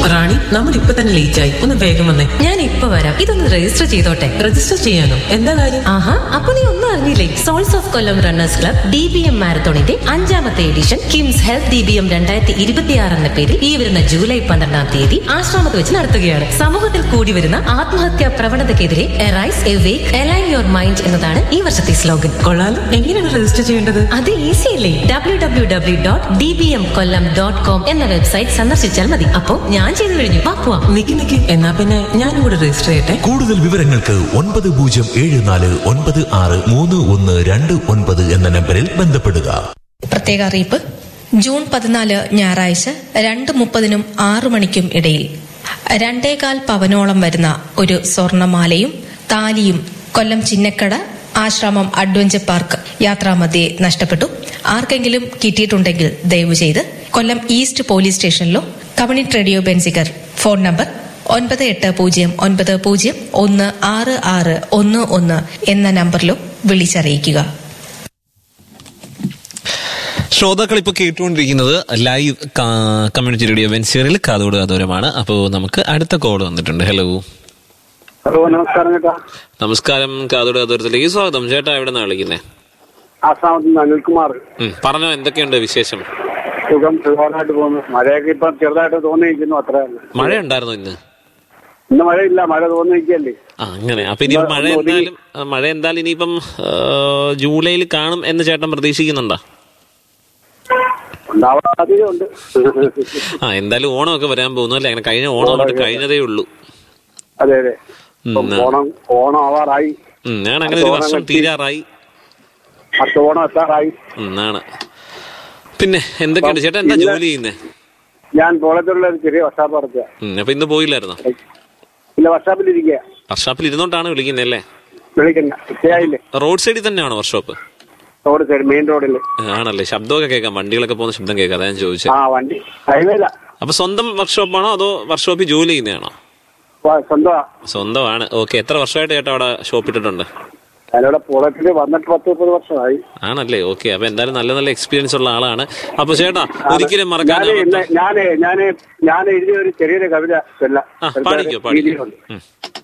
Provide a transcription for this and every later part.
റാണി നമ്മൾ ഇപ്പൊ തന്നെ ലേറ്റ് ആയി ഒന്ന് വേഗം വന്നേ ഞാൻ ഇപ്പൊ വരാം ഇതൊന്ന് രജിസ്റ്റർ ചെയ്തോട്ടെ രജിസ്റ്റർ ചെയ്യാനോ എന്താ കാര്യം ആഹാ അപ്പൊ നീ ഒന്നും അറിഞ്ഞില്ലേ souls of Kollam runners club D B M മാരത്തോണിന്റെ അഞ്ചാമത്തെ edition KIMS health D B M രണ്ടായിരത്തി ഇരുപത്തിയാറ് എന്ന പേരിൽ ഈ വരുന്ന ജൂലൈ പന്ത്രണ്ടാം തീയതി ആശ്രമത്ത് വെച്ച് നടത്തുകയാണ് സമൂഹത്തിൽ കൂടി വരുന്ന ആത്മഹത്യാ പ്രവണതയ്ക്കെതിരെ arise awake align your mind എന്നതാണ് ഈ വർഷത്തെ സ്ലോഗൻ കൊള്ളാലോ എങ്ങനെയാണ് രജിസ്റ്റർ ചെയ്യേണ്ടത് അത് ഈസി അല്ലേ W W W dot D B M Kollam dot com എന്ന വെബ്സൈറ്റ് സന്ദർശിച്ചാൽ മതി അപ്പോ ഞാൻ ചെയ്തു കഴിഞ്ഞു വാ പോവാം നിക്ക് നിക്ക് എന്നാ പിന്നെ ഞാനും കൂടെ രജിസ്റ്റർ ചെയ്യട്ടെ കൂടുതൽ വിവരങ്ങൾക്ക് ഒൻപത് പൂജ്യം ഏഴ് നാല് ഒൻപത് ആറ് മൂന്ന് ഒന്ന് രണ്ട് ഒൻപത് എന്ന നമ്പറിൽ ബന്ധപ്പെടുക പ്രത്യേക അറിയിപ്പ് ജൂൺ പതിനാല് ഞായറാഴ്ച രണ്ട് മുപ്പതിനും ആറു മണിക്കും ഇടയിൽ രണ്ടേകാൽ പവനോളം വരുന്ന ഒരു സ്വർണമാലയും താലിയും കൊല്ലം ചിന്നക്കട ആശ്രമം അഡ്വഞ്ചർ പാർക്ക് യാത്രാമധ്യേ നഷ്ടപ്പെട്ടു ആർക്കെങ്കിലും കിട്ടിയിട്ടുണ്ടെങ്കിൽ ദയവ് ചെയ്ത് കൊല്ലം ഈസ്റ്റ് പോലീസ് സ്റ്റേഷനിലോ community radio Benziger phone number ഒൻപത് എട്ട് പൂജ്യം ഒൻപത് പൂജ്യം ഒന്ന് ആറ് ആറ് ഒന്ന് ഒന്ന് എന്ന നമ്പറിലോ വിളിച്ചറിയിക്കുക ശ്രോതാക്കൾ ഇപ്പോൾ കേട്ടുകൊണ്ടിരിക്കുന്നത് ലൈവ് കാ- കമ്മ്യൂണിറ്റി റേഡിയോ വെൻസിയറിൽ കാതോട് കാതോരമാണ് അപ്പോൾ നമുക്ക് അടുത്ത കോൾ വന്നിട്ടുണ്ട് ഹലോ ഹലോ നമസ്കാരം ചേട്ടാ നമസ്കാരം കാതോട് കാതോരത്തിലേക്ക് സ്വാഗതം ചേട്ടാ എവിടെ നിന്നാണ് വിളിക്കുന്നത് ആസാമത്ത് നിന്ന് അനിൽകുമാർ പറഞ്ഞോ എന്തൊക്കെയുണ്ട് വിശേഷം സുഖം സുഖമായിട്ട് പോകുന്നു മഴയൊക്കെ ഇപ്പം ചെറുതായിട്ട് തോന്നിയിരിക്കുന്നു അത്ര തന്നെ മഴ ഉണ്ടായിരുന്നു ഇന്ന് ഇന്ന് മഴയില്ല മഴ തോന്നിയിരിക്കല്ലേ ആ അങ്ങനെ അപ്പൊ ഇനി മഴ എന്തായാലും ആ, മഴ എന്തായാലും ഇനിയിപ്പം ആ, ജൂലൈയിൽ കാണും എന്ന് ചേട്ടൻ പ്രതീക്ഷിക്കുന്നുണ്ടോ ഉണ്ടാവാൻ സാധ്യതയുണ്ട് ആ എന്തായാലും ഓണമൊക്കെ വരാൻ പോകുന്നു അല്ലേ അങ്ങനെ കഴിഞ്ഞ ഓണം അങ്ങോട്ട് കഴിഞ്ഞതേ ഉള്ളൂ അതെ അതെ ഉം, ഇപ്പം ആ. ഓണം ഓണം ആവാറായി ഉം, ഞാൻ അങ്ങനെ ഒരു വർഷം തീരാറായി അടുത്ത ഓണം എത്താറായി ഉം, ആണ് പിന്നെ എന്തൊക്കെയുണ്ട് ചേട്ടാ എന്താ ജോലി ചെയ്യുന്നേ ഞാൻ കോളേജിലുള്ള ഒരു ചെറിയ വർഷാപ്പ് നടത്തുക ഉം, അപ്പൊ ഇന്ന് പോയില്ലായിരുന്നോ ഇല്ല വർഷാപ്പിലിരിക്കുക വർക്ക്ഷോപ്പിൽ ഇരുന്നോണ്ടാണ് വിളിക്കുന്നത് അല്ലേ വിളിക്കണ്ട ഉച്ചയായില്ലേ റോഡ് സൈഡിൽ തന്നെയാണോ വർക്ക്ഷോപ്പ് റോഡ് സൈഡ് മെയിൻ റോഡിൽ ആണല്ലേ ശബ്ദമൊക്കെ കേൾക്കാം വണ്ടികളൊക്കെ പോകുന്ന ശബ്ദം കേൾക്കാം അതാ ഞാൻ ചോദിച്ചത് ആ വണ്ടി ഹൈവേല അപ്പൊ സ്വന്തം വർക്ക്ഷോപ്പാണോ അതോ വർക്ക്ഷോപ്പിൽ ജോലി ചെയ്യുന്നതാണോ സ്വന്തമാ സ്വന്തമാണ് ഓക്കെ എത്ര വർഷമായിട്ട് ചേട്ടാ അവിടെ ഷോപ്പ് ഇട്ടിട്ടുണ്ട് ഞാനിവിടെ കോളേജിൽ വന്നിട്ട് പത്ത് മുപ്പത് വർഷമായി ആണല്ലേ ഓക്കെ അപ്പൊ എന്തായാലും നല്ല നല്ല എക്സ്പീരിയൻസ് ഉള്ള ആളാണ് അപ്പൊ ചേട്ടാ ഒരിക്കലും ഞാന് മറക്കാൻ ഇന്ന് ഞാന് ഞാന് ഞാൻ എഴുതിയ ഒരു ചെറിയൊരു കവിത ചൊല്ലാം. ആ ചെറുതായിട്ട് പാടിക്കോ പാടിക്കോ രീതിയിലുണ്ട്. ഉം.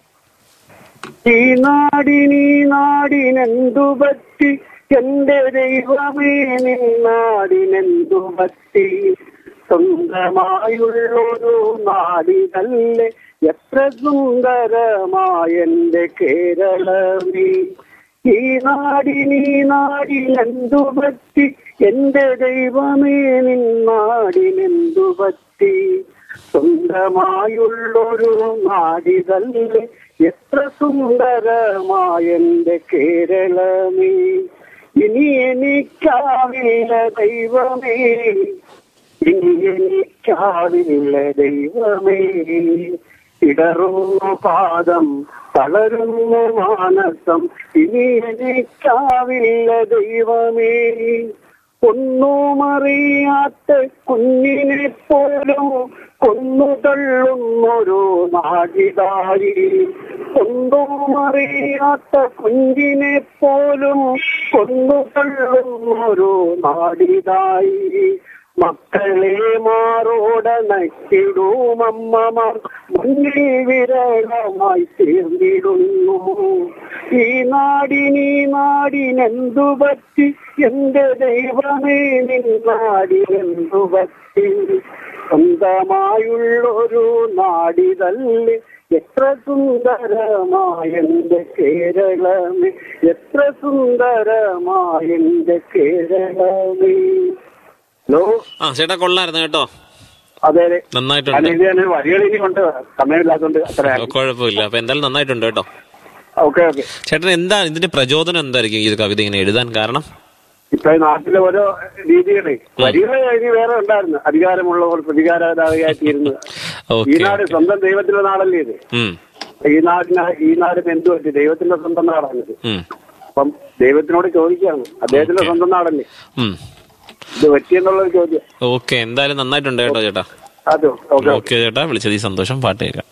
ഈ നാടിനീ നാടിനെന്തു പറ്റി എന്റെ ദൈവമേ നിന്നാടിനെന്തു പറ്റി സ്വന്തമായുള്ളൊരു നാടിനല്ലേ എത്ര സുന്ദരമായെന്റെ കേരളമേ ഈ നാടിനീ നാടിനെന്തു പറ്റി എന്റെ ദൈവമേ നിന്നാടിനെന്തു പറ്റി സ്വന്തമായുള്ളൊരു നാടിതല്ലേ എത്ര സുന്ദരമായെന്റെ കേരളമേ ഇനി എനിക്കാവില്ല ദൈവമേ ഇനി എനിക്കാവില്ല ദൈവമേ ഇടറുന്നു പാദം തളരുന്നു മാനസം ഇനി എനിക്കാവില്ല ദൈവമേ ഒന്നും അറിയാത്ത കുഞ്ഞിനെ പോലും കൊന്നു തള്ളുന്നൊരു നാടിതായി ഒന്നും അറിയാത്ത കുഞ്ഞിനെ പോലും കൊന്നു തള്ളുന്നൊരു നാടിതായി മക്കളെ മാറോട നക്കിടുമമ്മമാർ മുന്നിൽ വിരളമായി തീർന്നിടുന്നു ഈ നാടിനീ നാടിനെന്തു പറ്റി എന്റെ ദൈവമേ നിൻ നാടിനെന്തു പറ്റി സ്വന്തമായുള്ളൊരു നാടിതല്ലേ എത്ര സുന്ദരമായെന്റെ കേരളമേ എത്ര സുന്ദരമായെന്റെ കേരളമേ ഹലോ ആ ചേട്ടാ കൊള്ളായിരുന്നു കേട്ടോ അതെ അതെ നന്നായിട്ടുണ്ട് ഞാൻ ഇത് ഞാൻ വരികൾ ഇനി കൊണ്ട് സമയമില്ലാത്തതുകൊണ്ട് അത്ര കുഴപ്പമില്ല അപ്പൊ എന്തായാലും നന്നായിട്ടുണ്ട് കേട്ടോ ഓക്കെ ഓക്കെ ചേട്ടൻ എന്താ ഇതിന്റെ പ്രചോദനം എന്തായിരിക്കും ഈ ഒരു കവിത ഇങ്ങനെ എഴുതാൻ കാരണം ഇപ്പൊ ഈ നാട്ടിലെ ഓരോ രീതികളെ വരികൾ ഇനി വേറെ ഉണ്ടായിരുന്നു അധികാരമുള്ളവർ പ്രതികാരതായിട്ട് ഈ ഓക്കെ നാട് സ്വന്തം ദൈവത്തിന്റെ നാടല്ലേ ഇത് ഉം ഈ നാടിന് ഈ നാടിന് എന്തു പറ്റി ദൈവത്തിന്റെ സ്വന്തം നാടാണിത് ഉം അപ്പം ദൈവത്തിനോട് ചോദിക്കുകയാണ് അദ്ദേഹത്തിന്റെ സ്വന്തം നാടല്ലേ ഉം ഇത് പറ്റിയെന്നുള്ളൊരു ചോദ്യം ഓക്കെ എന്തായാലും നന്നായിട്ടുണ്ട് കേട്ടോ ചേട്ടാ അതോ ഓക്കെ ഓക്കെ ചേട്ടാ വിളിച്ചത് ഈ സന്തോഷം പാട്ട് കേൾക്കാം